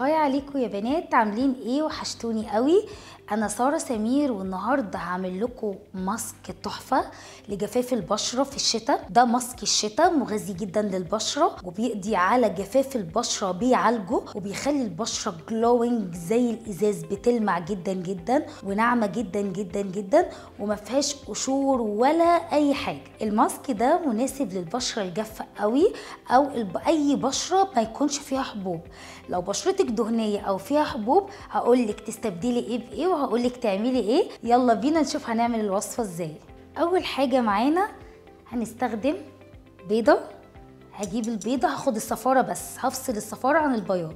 هاي عليكم يا بنات عاملين ايه وحشتوني قوي انا ساره سمير والنهارده هعمل لكم ماسك تحفه لجفاف البشره في الشتاء ده ماسك الشتاء مغذي جدا للبشره وبيقضي على جفاف البشره بيعالجه وبيخلي البشره جلوينج زي الازاز بتلمع جدا جدا وناعمه جدا جدا جدا وما فيهاش قشور ولا اي حاجه الماسك ده مناسب للبشره الجافه قوي او الب- اي بشره ما يكونش فيها حبوب لو بشرتك دهنيه او فيها حبوب هقول لك تستبدلي ايه بايه وهقول لك تعملي ايه يلا بينا نشوف هنعمل الوصفه ازاي اول حاجه معانا هنستخدم بيضه هجيب البيضه هاخد الصفاره بس هفصل الصفاره عن البياض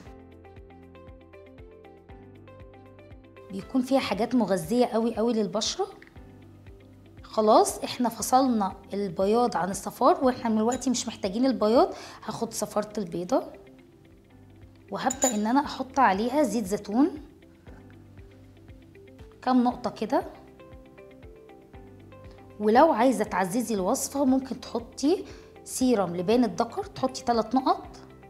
بيكون فيها حاجات مغذيه قوي قوي للبشره خلاص احنا فصلنا البياض عن الصفار واحنا من الوقت مش محتاجين البياض هاخد صفارة البيضة وهبدأ ان انا احط عليها زيت زيتون كام نقطة كده ولو عايزة تعززي الوصفة ممكن تحطي سيرم لبان الذكر تحطي 3 نقط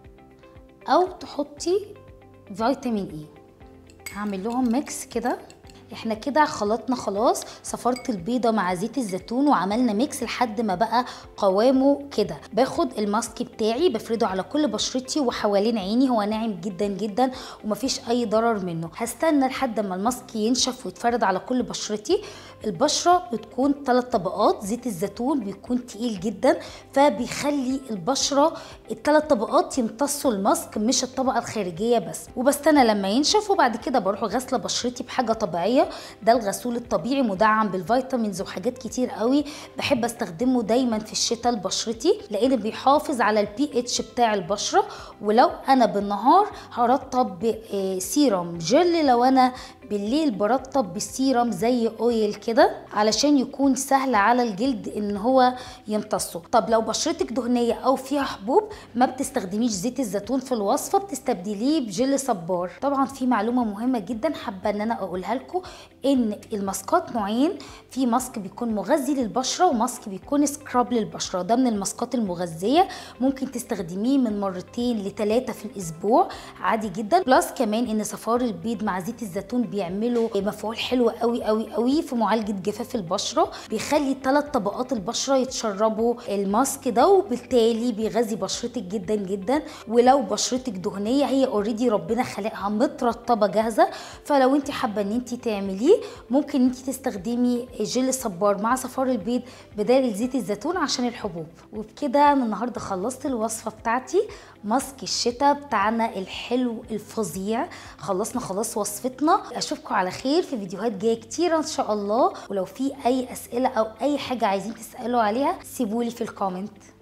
او تحطي فيتامين اي هعمل لهم ميكس كده احنا كده خلطنا خلاص صفرت البيضة مع زيت الزيتون وعملنا ميكس لحد ما بقى قوامه كده باخد الماسك بتاعي بفرده على كل بشرتي وحوالين عيني هو ناعم جدا جدا ومفيش اي ضرر منه هستنى لحد ما الماسك ينشف ويتفرد على كل بشرتي البشرة بتكون ثلاث طبقات زيت الزيتون بيكون تقيل جدا فبيخلي البشرة الثلاث طبقات يمتصوا الماسك مش الطبقة الخارجية بس وبستنى لما ينشف وبعد كده بروح غاسلة بشرتي بحاجة طبيعية ده الغسول الطبيعي مدعم بالفيتامينز وحاجات كتير قوي بحب استخدمه دايما في الشتاء لبشرتي لان بيحافظ على البي اتش بتاع البشرة ولو انا بالنهار هرطب بسيرم جل لو انا بالليل برطب بالسيرم زي اويل كده علشان يكون سهل على الجلد ان هو يمتصه طب لو بشرتك دهنيه او فيها حبوب ما بتستخدميش زيت الزيتون في الوصفه بتستبدليه بجل صبار طبعا في معلومه مهمه جدا حابه ان انا اقولها لكم ان الماسكات نوعين في ماسك بيكون مغذي للبشره وماسك بيكون سكراب للبشره ده من الماسكات المغذيه ممكن تستخدميه من مرتين لثلاثه في الاسبوع عادي جدا بلس كمان ان صفار البيض مع زيت الزيتون بيعملوا مفعول حلو قوي قوي قوي في معالجه جفاف البشره بيخلي ثلاث طبقات البشره يتشربوا الماسك ده وبالتالي بيغذي بشرتك جدا جدا ولو بشرتك دهنيه هي اوريدي ربنا خلقها مترطبه جاهزه فلو انت حابه ان انت تعمليه ممكن انت تستخدمي جل صبار مع صفار البيض بدال زيت الزيتون عشان الحبوب وبكده انا النهارده خلصت الوصفه بتاعتي ماسك الشتاء بتاعنا الحلو الفظيع خلصنا خلاص وصفتنا اشوفكم على خير في فيديوهات جايه كتيره ان شاء الله ولو في اي اسئله او اي حاجه عايزين تسالوا عليها سيبولي في الكومنت